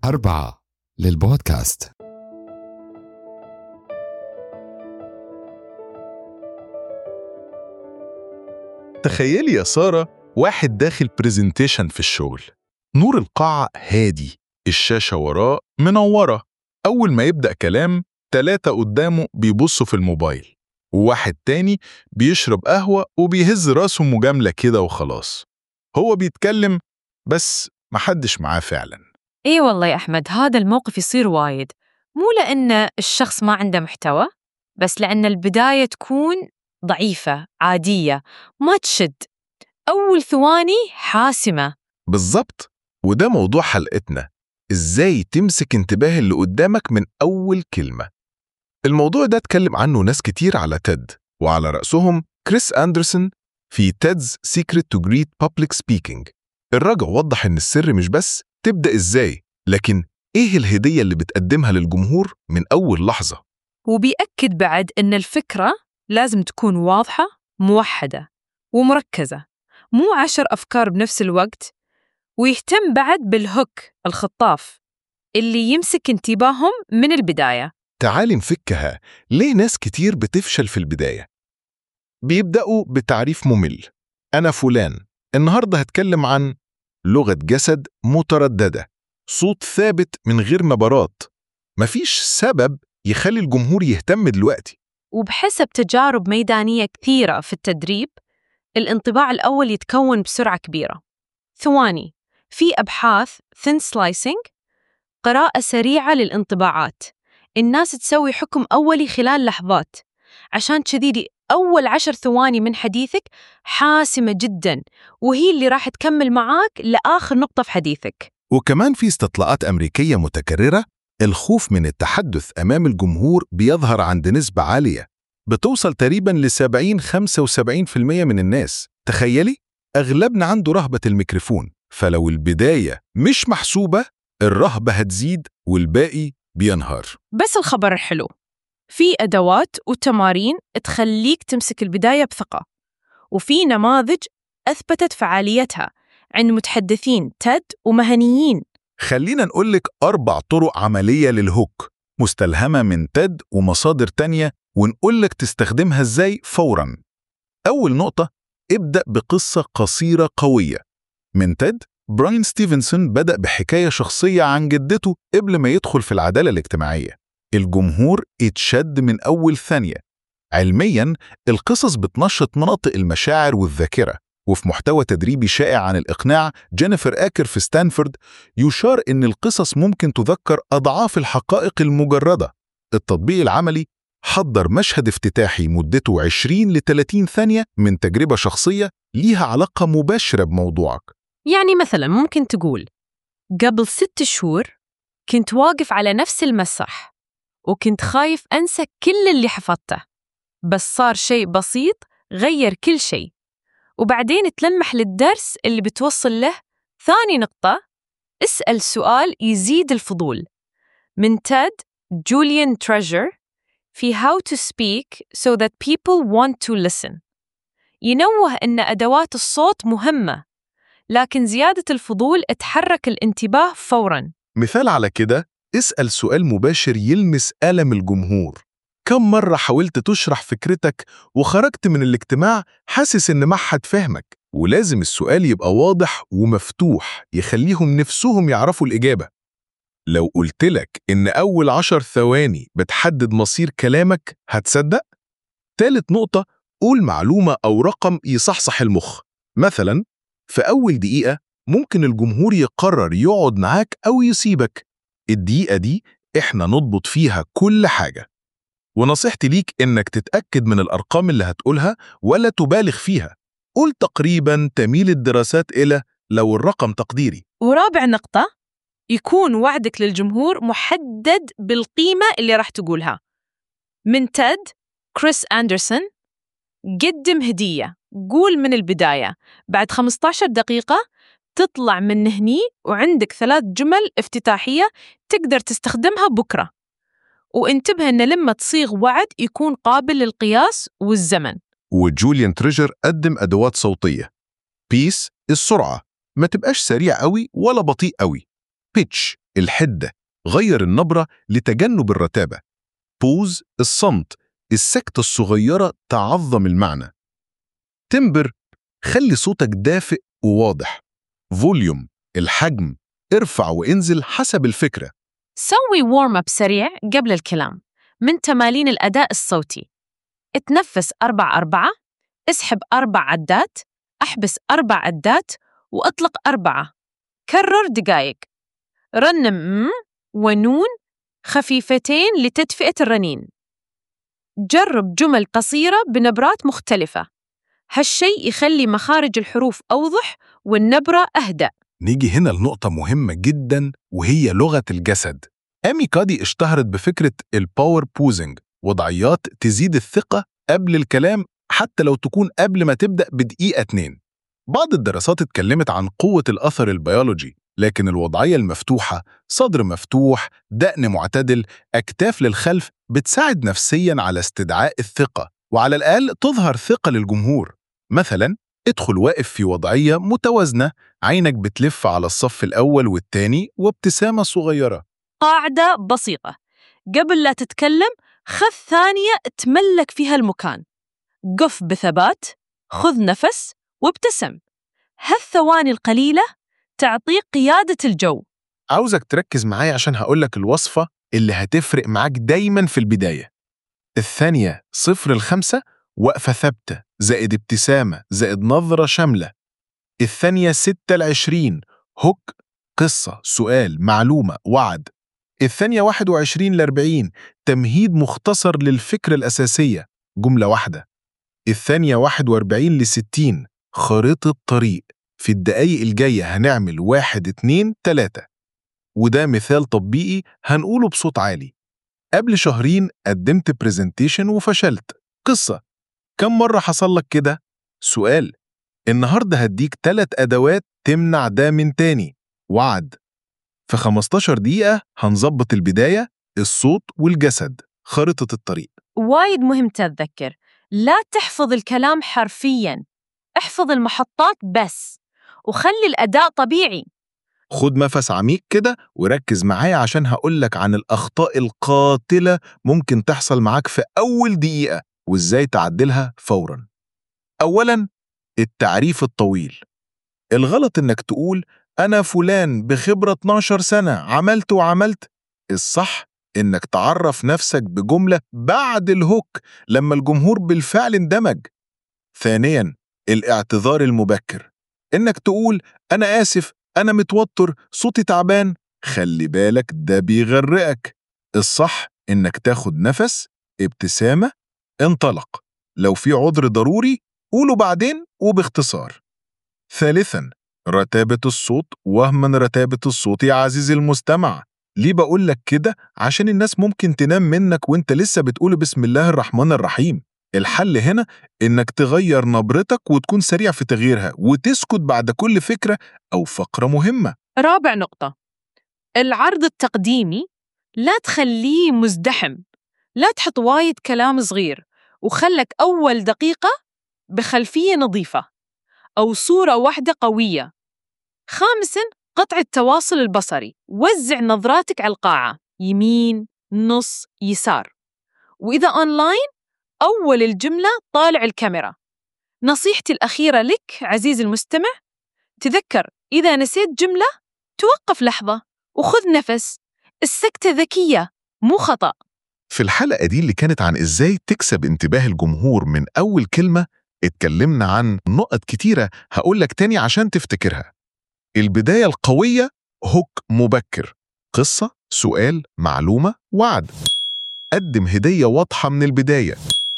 أربعة للبودكاست تخيلي يا سارة واحد داخل برزنتيشن في الشغل نور القاعة هادي الشاشة وراه منورة أول ما يبدأ كلام تلاتة قدامه بيبصوا في الموبايل وواحد تاني بيشرب قهوة وبيهز راسه مجاملة كده وخلاص هو بيتكلم بس محدش معاه فعلا اي والله يا احمد هذا الموقف يصير وايد مو لان الشخص ما عنده محتوى بس لان البدايه تكون ضعيفه عاديه ما تشد اول ثواني حاسمه بالظبط وده موضوع حلقتنا ازاي تمسك انتباه اللي قدامك من أول كلمة الموضوع ده اتكلم عنه ناس كتير على تيد وعلى رأسهم كريس أندرسون في تيدز Secret to Great Public Speaking الراجل وضح إن السر مش بس تبدأ إزاي لكن إيه الهدية اللي بتقدمها للجمهور من أول لحظة وبيأكد بعد ان الفكره لازم تكون واضحه موحده ومركزه مو عشر افكار بنفس الوقت ويهتم بعد بالهوك الخطاف اللي يمسك انتباههم من البدايه تعالي نفكها ليه ناس كتير بتفشل في البداية بيبدأوا بتعريف ممل أنا فلان النهاردة هتكلم عن لغة جسد مترددة صوت ثابت من غير نبرات مفيش سبب يخلي الجمهور يهتم دلوقتي وبحسب تجارب ميدانية كثيرة في التدريب الانطباع الأول يتكون بسرعة كبيرة ثواني في أبحاث thin slicing قراءة سريعة للانطباعات الناس تسوي حكم أولي خلال لحظات عشان كذي دي أول عشر ثواني من حديثك حاسمة جدا وهي اللي راح تكمل معاك لآخر نقطة في حديثك وكمان في استطلاعات أمريكية متكررة الخوف من التحدث أمام الجمهور بيظهر عند نسبة عالية بتوصل تقريبا ل 70-75% من الناس تخيلي أغلبنا عنده رهبة الميكروفون فلو البداية مش محسوبة الرهبة هتزيد والباقي بينهار بس الخبر الحلو في أدوات وتمارين تخليك تمسك البداية بثقة وفي نماذج أثبتت فعاليتها عند متحدثين تد ومهنيين خلينا نقولك أربع طرق عملية للهوك مستلهمة من تد ومصادر تانية ونقولك تستخدمها إزاي فوراً أول نقطة ابدأ بقصة قصيرة قوية من تد براين ستيفنسون بدأ بحكاية شخصية عن جدته قبل ما يدخل في العدالة الاجتماعية الجمهور اتشد من أول ثانية علمياً القصص بتنشط مناطق المشاعر والذاكرة وفي محتوى تدريبي شائع عن الإقناع جينيفر آكر في ستانفورد يشار إن القصص ممكن تذكر أضعاف الحقائق المجردة التطبيق العملي حضر مشهد افتتاحي مدته 20 ل 30 ثانية من تجربة شخصية ليها علاقة مباشرة بموضوعك يعني مثلا ممكن تقول قبل ست شهور كنت واقف على نفس المسرح وكنت خايف أنسى كل اللي حفظته بس صار شيء بسيط غير كل شيء وبعدين تلمح للدرس اللي بتوصل له ثاني نقطة اسأل سؤال يزيد الفضول من تاد جوليان تريجر في How to Speak so that people want to listen ينوه أن أدوات الصوت مهمة لكن زيادة الفضول تحرك الانتباه فوراً مثال على كده اسأل سؤال مباشر يلمس ألم الجمهور كم مرة حاولت تشرح فكرتك وخرجت من الاجتماع حاسس إن ما حد فاهمك ولازم السؤال يبقى واضح ومفتوح يخليهم نفسهم يعرفوا الإجابة لو قلت لك إن أول عشر ثواني بتحدد مصير كلامك هتصدق؟ تالت نقطة قول معلومة أو رقم يصحصح المخ مثلا في أول دقيقة ممكن الجمهور يقرر يقعد معاك أو يسيبك الدقيقة دي إحنا نضبط فيها كل حاجة ونصيحتي ليك إنك تتأكد من الأرقام اللي هتقولها ولا تبالغ فيها قول تقريبا تميل الدراسات إلى لو الرقم تقديري ورابع نقطة يكون وعدك للجمهور محدد بالقيمة اللي راح تقولها من تد كريس أندرسون قدم هدية قول من البداية بعد 15 دقيقة تطلع من هني وعندك ثلاث جمل افتتاحية تقدر تستخدمها بكرة وانتبه أن لما تصيغ وعد يكون قابل للقياس والزمن وجوليان تريجر قدم أدوات صوتية بيس السرعة ما تبقاش سريع قوي ولا بطيء قوي pitch الحدة غير النبرة لتجنب الرتابة بوز الصمت السكتة الصغيرة تعظم المعنى تمبر خلي صوتك دافئ وواضح فوليوم الحجم ارفع وانزل حسب الفكرة سوي وورم اب سريع قبل الكلام من تمارين الأداء الصوتي اتنفس أربع أربعة اسحب أربع عدات أحبس أربع عدات وأطلق أربعة كرر دقايق رنم م ونون خفيفتين لتدفئة الرنين جرب جمل قصيرة بنبرات مختلفة هالشيء يخلي مخارج الحروف أوضح والنبرة أهدأ نيجي هنا لنقطة مهمة جدا وهي لغة الجسد أمي كادي اشتهرت بفكرة الباور بوزنج وضعيات تزيد الثقة قبل الكلام حتى لو تكون قبل ما تبدأ بدقيقة اتنين بعض الدراسات اتكلمت عن قوة الأثر البيولوجي لكن الوضعية المفتوحة صدر مفتوح دقن معتدل أكتاف للخلف بتساعد نفسيا على استدعاء الثقة وعلى الأقل تظهر ثقة للجمهور مثلا ادخل واقف في وضعية متوازنة عينك بتلف على الصف الأول والتاني وابتسامة صغيرة قاعدة بسيطة قبل لا تتكلم خذ ثانية تملك فيها المكان قف بثبات خذ نفس وابتسم هالثواني القليلة تعطيك قيادة الجو عاوزك تركز معايا عشان هقولك الوصفة اللي هتفرق معاك دايما في البداية الثانية صفر الخمسة وقفة ثابتة زائد ابتسامة زائد نظرة شاملة الثانية ستة العشرين هوك قصة سؤال معلومة وعد الثانية واحد وعشرين لأربعين تمهيد مختصر للفكرة الأساسية جملة واحدة الثانية واحد وأربعين لستين خريطة طريق في الدقايق الجاية هنعمل واحد اتنين تلاتة وده مثال تطبيقي هنقوله بصوت عالي قبل شهرين قدمت برزنتيشن وفشلت قصة كم مرة حصل لك كده؟ سؤال النهاردة هديك تلات أدوات تمنع ده من تاني وعد في 15 دقيقة هنظبط البداية الصوت والجسد خريطة الطريق وايد مهم تتذكر لا تحفظ الكلام حرفياً احفظ المحطات بس وخلي الأداء طبيعي خد نفس عميق كده وركز معايا عشان هقولك عن الأخطاء القاتلة ممكن تحصل معاك في أول دقيقة وإزاي تعدلها فوراً أولاً التعريف الطويل الغلط إنك تقول أنا فلان بخبرة 12 سنة عملت وعملت الصح إنك تعرف نفسك بجملة بعد الهوك لما الجمهور بالفعل اندمج ثانياً الاعتذار المبكر إنك تقول أنا آسف أنا متوتر صوتي تعبان خلي بالك ده بيغرقك الصح إنك تاخد نفس ابتسامة انطلق لو في عذر ضروري قوله بعدين وباختصار ثالثا رتابة الصوت وهما رتابة الصوت يا عزيزي المستمع ليه بقول لك كده عشان الناس ممكن تنام منك وانت لسه بتقول بسم الله الرحمن الرحيم الحل هنا إنك تغير نبرتك وتكون سريع في تغييرها وتسكت بعد كل فكرة أو فقرة مهمة رابع نقطة العرض التقديمي لا تخليه مزدحم لا تحط وايد كلام صغير وخلك أول دقيقة بخلفية نظيفة أو صورة واحدة قوية خامساً قطع التواصل البصري وزع نظراتك على القاعة يمين نص يسار وإذا أونلاين أول الجملة طالع الكاميرا نصيحتي الأخيرة لك عزيزي المستمع تذكر إذا نسيت جملة توقف لحظة وخذ نفس السكتة ذكية مو خطأ في الحلقة دي اللي كانت عن إزاي تكسب انتباه الجمهور من أول كلمة اتكلمنا عن نقط كتيرة هقولك تاني عشان تفتكرها البداية القوية هوك مبكر قصة سؤال معلومة وعد قدم هدية واضحة من البداية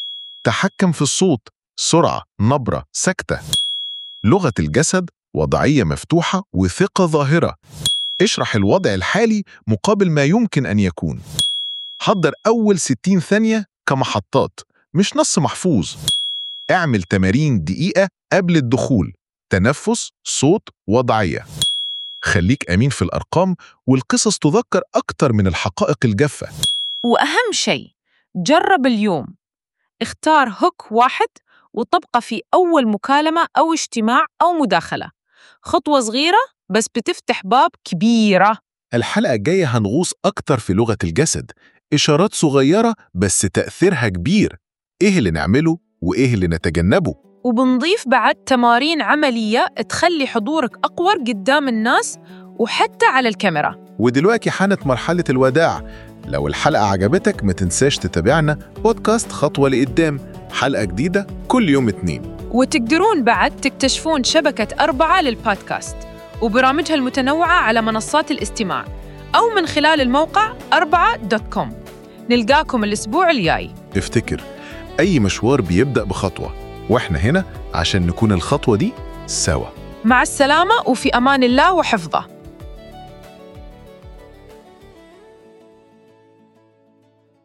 تحكم في الصوت سرعة نبرة سكتة لغة الجسد وضعية مفتوحة وثقة ظاهرة اشرح الوضع الحالي مقابل ما يمكن أن يكون حضر أول 60 ثانية كمحطات مش نص محفوظ اعمل تمارين دقيقة قبل الدخول تنفس صوت وضعية خليك أمين في الأرقام والقصص تذكر أكتر من الحقائق الجافة وأهم شيء جرب اليوم اختار هوك واحد وطبقه في أول مكالمة أو اجتماع أو مداخلة خطوة صغيرة بس بتفتح باب كبيرة الحلقة الجاية هنغوص أكتر في لغة الجسد إشارات صغيرة بس تأثيرها كبير إيه اللي نعمله وإيه اللي نتجنبه وبنضيف بعد تمارين عملية تخلي حضورك أقوى قدام الناس وحتى على الكاميرا ودلوقتي حانت مرحلة الوداع لو الحلقة عجبتك ما تنساش تتابعنا بودكاست خطوة لقدام حلقة جديدة كل يوم اتنين وتقدرون بعد تكتشفون شبكة أربعة للبودكاست وبرامجها المتنوعة على منصات الاستماع أو من خلال الموقع أربعة دوت كوم نلقاكم الأسبوع الجاي افتكر أي مشوار بيبدأ بخطوة وإحنا هنا عشان نكون الخطوة دي سوا مع السلامة وفي أمان الله وحفظه